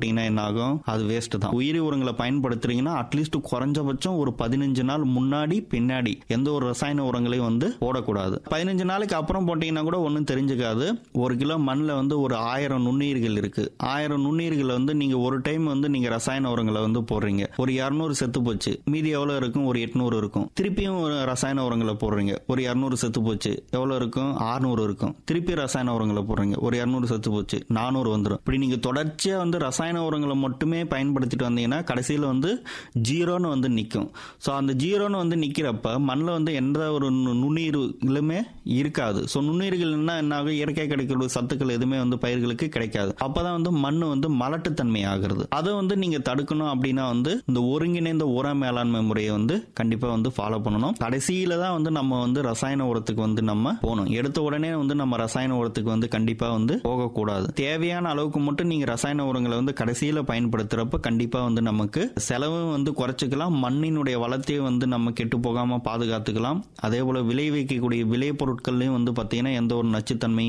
போட்டீங்கன்னா என்ன ஆகும் அது வேஸ்ட் தான் உயிரி உரங்களை பயன்படுத்துறீங்கன்னா அட்லீஸ்ட் குறைஞ்சபட்சம் ஒரு பதினஞ்சு நாள் முன்னாடி பின்னாடி எந்த ஒரு ரசாயன உரங்களையும் வந்து போடக்கூடாது பதினஞ்சு நாளைக்கு அப்புறம் போட்டீங்கன்னா கூட ஒன்றும் தெரிஞ்சுக்காது ஒரு கிலோ மண்ணில் வந்து ஒரு ஆயிரம் நுண்ணுயிர்கள் இருக்கு ஆயிரம் நுண்ணுயிர்கள் வந்து நீங்க ஒரு டைம் வந்து நீங்க ரசாயன உரங்களை வந்து போடுறீங்க ஒரு இரநூறு செத்து போச்சு மீதி எவ்வளவு இருக்கும் ஒரு எட்நூறு இருக்கும் திருப்பியும் ஒரு ரசாயன உரங்களை போடுறீங்க ஒரு இரநூறு செத்து போச்சு எவ்வளவு இருக்கும் ஆறுநூறு இருக்கும் திருப்பி ரசாயன உரங்களை போடுறீங்க ஒரு இரநூறு செத்து போச்சு நானூறு வந்துடும் இப்படி நீங்க தொடர்ச்சியா வந்து ரசாயன உரங்களை மட்டுமே பயன்படுத்திட்டு வந்தீங்கன்னா கடைசியில் வந்து ஜீரோன்னு வந்து நிற்கும் ஸோ அந்த ஜீரோன்னு வந்து நிற்கிறப்ப மண்ணில் வந்து எந்த ஒரு நு- நுண்ணுயிர்களுமே இருக்காது ஸோ நுண்ணுயிர்கள்னா என்ன ஆகும் இயற்கை கிடைக்கக்கூடிய சத்துக்கள் எதுவுமே வந்து பயிர்களுக்கு கிடைக்காது அப்பதான் வந்து மண் வந்து மலட்டுத்தன்மை ஆகிறது அதை வந்து நீங்க தடுக்கணும் அப்படின்னா வந்து இந்த ஒருங்கிணைந்த உர மேலாண்மை முறையை வந்து கண்டிப்பா வந்து ஃபாலோ பண்ணணும் கடைசியில தான் வந்து நம்ம வந்து ரசாயன உரத்துக்கு வந்து நம்ம போகணும் எடுத்த உடனே வந்து நம்ம ரசாயன உரத்துக்கு வந்து கண்டிப்பா வந்து போகக்கூடாது தேவையான அளவுக்கு மட்டும் நீங்க ரசாயன உரங்களை வந்து கடைசியில பயன்படுத்துறப்ப கண்டிப்பா வந்து நமக்கு செலவும் வந்து குறைச்சிக்கலாம் மண்ணினுடைய வளத்தையும் வந்து நம்ம கெட்டு போகாம பாதுகாத்துக்கலாம் அதே போல விளைவிக்கக்கூடிய விளை பொருட்கள்லையும் வந்து பாத்தீங்கன்னா எந்த ஒரு நச்சுத்தன்மையும்